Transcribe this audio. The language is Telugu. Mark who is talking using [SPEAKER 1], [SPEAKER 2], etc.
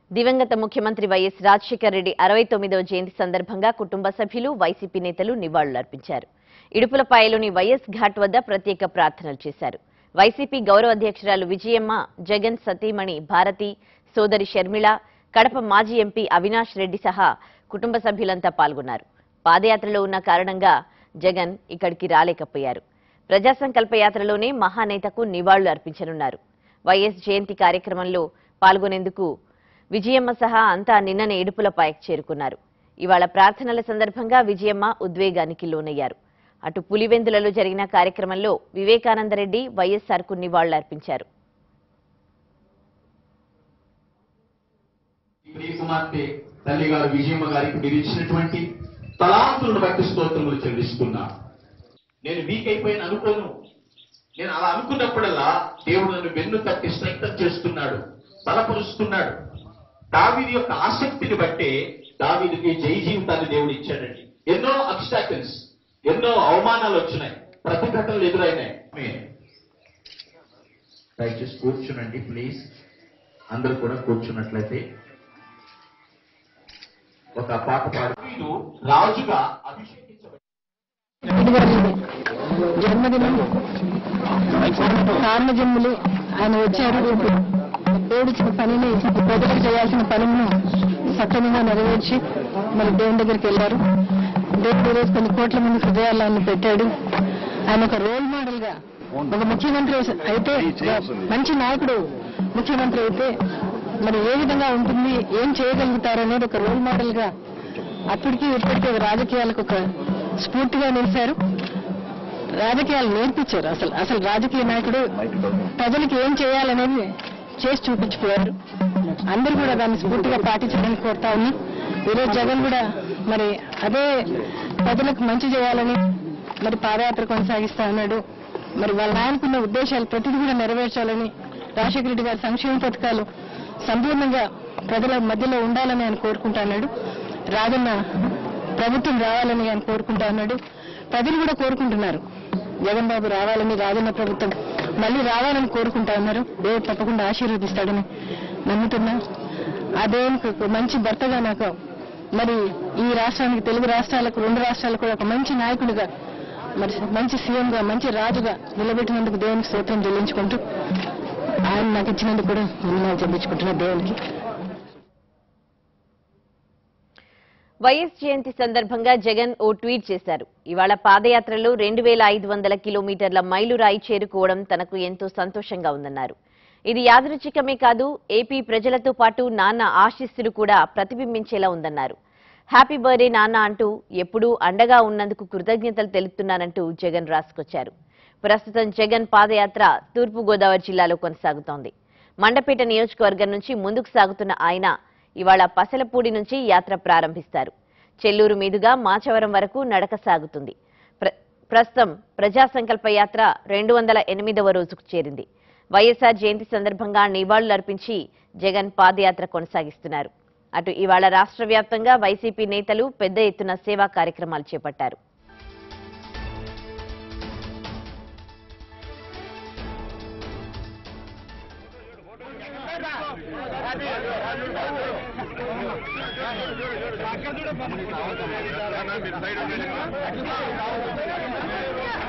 [SPEAKER 1] దివంగత ముఖ్యమంత్రి వైఎస్ రాజశేఖర్ రెడ్డి అరవై తొమ్మిదవ జయంతి సందర్భంగా కుటుంబ సభ్యులు వైసీపీ నేతలు నివాళులర్పించారు ఇడుపులపాయలోని వైఎస్ ఘాట్ వద్ద ప్రత్యేక ప్రార్థనలు చేశారు వైసీపీ గౌరవ అధ్యక్షురాలు విజయమ్మ జగన్ సతీమణి భారతి సోదరి షర్మిళ కడప మాజీ ఎంపీ అవినాష్ రెడ్డి సహా కుటుంబ సభ్యులంతా పాల్గొన్నారు పాదయాత్రలో ఉన్న కారణంగా జగన్ ఇక్కడికి రాలేకపోయారు ప్రజా సంకల్ప యాత్రలోనే మహానేతకు నివాళులు అర్పించనున్నారు వైఎస్ జయంతి కార్యక్రమంలో పాల్గొనేందుకు విజయమ్మ సహా అంతా నిన్ననే ఇడుపులపాయకు చేరుకున్నారు ఇవాళ ప్రార్థనల సందర్భంగా విజయమ్మ ఉద్వేగానికి లోనయ్యారు అటు పులివెందులలో జరిగిన కార్యక్రమంలో వివేకానందరెడ్డి వైఎస్ఆర్కు నివాళులర్పించారు
[SPEAKER 2] ఈ ప్రియ కుమార్తె తల్లి గారు విజయమ్మ గారికి మీరు ఇచ్చినటువంటి తలాంతులను బట్టి స్తోత్రములు చెల్లిస్తున్నా నేను వీక్ అయిపోయాను అనుకోను నేను అలా అనుకున్నప్పుడల్లా దేవుడు నన్ను వెన్ను తట్టి స్ట్రెంగ్తన్ చేస్తున్నాడు బలపరుస్తున్నాడు దావీది యొక్క ఆసక్తిని బట్టే దావీదికి జై జీవితాన్ని దేవుడు ఇచ్చాడండి ఎన్నో అబ్స్టాకిల్స్ ఎన్నో అవమానాలు వచ్చినాయి ప్రతిఘటనలు ఎదురైనాయి ఆమేన్. దయచేసి కూర్చునండి ప్లీజ్ అందరూ కూడా కూర్చున్నట్లయితే ఒక పాట పాడు వీరు రాజుగా అభిషేకించబడి
[SPEAKER 3] జన్మదినం కారణజన్ములు ఆయన వచ్చారు రేపు దేవుడిచ్చిన పనిని ప్రజలకు చేయాల్సిన పనులను సక్రమంగా నెరవేర్చి మరి దేవుని దగ్గరికి వెళ్ళారు దేవుడు ఈరోజు కొన్ని కోట్ల మంది హృదయాల్లో ఆయన పెట్టాడు ఆయన ఒక రోల్ మోడల్ గా ఒక ముఖ్యమంత్రి అయితే మంచి నాయకుడు ముఖ్యమంత్రి అయితే మరి ఏ విధంగా ఉంటుంది ఏం చేయగలుగుతారు అనేది ఒక రోల్ మోడల్ గా అప్పటికి ఇప్పటికీ రాజకీయాలకు ఒక స్ఫూర్తిగా నిలిచారు రాజకీయాలు నేర్పించారు అసలు అసలు రాజకీయ నాయకుడు ప్రజలకు ఏం చేయాలనేది చేసి చూపించిపోయారు అందరూ కూడా దాన్ని స్ఫూర్తిగా పాటించాలని కోరుతా ఉన్నా ఈరోజు జగన్ కూడా మరి అదే ప్రజలకు మంచి చేయాలని మరి పాదయాత్ర కొనసాగిస్తా ఉన్నాడు మరి వాళ్ళ నాయనకున్న ఉద్దేశాలు ప్రతిదీ కూడా నెరవేర్చాలని రాజశేఖర రెడ్డి గారి సంక్షేమ పథకాలు సంపూర్ణంగా ప్రజల మధ్యలో ఉండాలని ఆయన కోరుకుంటా ఉన్నాడు రాజన్న ప్రభుత్వం రావాలని ఆయన కోరుకుంటా ఉన్నాడు ప్రజలు కూడా కోరుకుంటున్నారు జగన్ బాబు రావాలని రాజన్న ప్రభుత్వం మళ్ళీ రావాలని కోరుకుంటా ఉన్నారు దేవుడు తప్పకుండా ఆశీర్వదిస్తాడని నమ్ముతున్నా ఆ దేవునికి ఒక మంచి భర్తగా నాకు మరి ఈ రాష్ట్రానికి తెలుగు రాష్ట్రాలకు రెండు రాష్ట్రాలకు కూడా ఒక మంచి నాయకుడిగా మరి మంచి సీఎంగా మంచి రాజుగా నిలబెట్టినందుకు దేవునికి స్తోత్రం చెల్లించుకుంటూ ఆయన నాకు ఇచ్చినందుకు కూడా వందనాలు చెల్లించుకుంటున్నా దేవునికి
[SPEAKER 1] వైఎస్ జయంతి సందర్భంగా జగన్ ఓ ట్వీట్ చేశారు ఇవాళ పాదయాత్రలో రెండు వేల ఐదు వందల కిలోమీటర్ల మైలురాయి చేరుకోవడం తనకు ఎంతో సంతోషంగా ఉందన్నారు ఇది యాదృచ్ఛికమే కాదు ఏపీ ప్రజలతో పాటు నాన్న ఆశీస్సులు కూడా ప్రతిబింబించేలా ఉందన్నారు హ్యాపీ బర్త్డే నాన్న అంటూ ఎప్పుడూ అండగా ఉన్నందుకు కృతజ్ఞతలు తెలుపుతున్నానంటూ జగన్ రాసుకొచ్చారు ప్రస్తుతం జగన్ పాదయాత్ర తూర్పు గోదావరి జిల్లాలో కొనసాగుతోంది మండపేట నియోజకవర్గం నుంచి ముందుకు సాగుతున్న ఆయన ఇవాళ పసలపూడి నుంచి యాత్ర ప్రారంభిస్తారు చెల్లూరు మీదుగా మాచవరం వరకు నడక సాగుతుంది ప్ర- ప్రస్తుతం ప్రజా సంకల్ప యాత్ర రెండు వందల ఎనిమిదవ రోజుకు చేరింది వైఎస్ఆర్ జయంతి సందర్భంగా నివాళులర్పించి జగన్ పాదయాత్ర కొనసాగిస్తున్నారు అటు ఇవాళ రాష్ట్ర వ్యాప్తంగా వైసీపీ నేతలు పెద్ద ఎత్తున సేవా కార్యక్రమాలు చేపట్టారు
[SPEAKER 4] మీరు సైడ్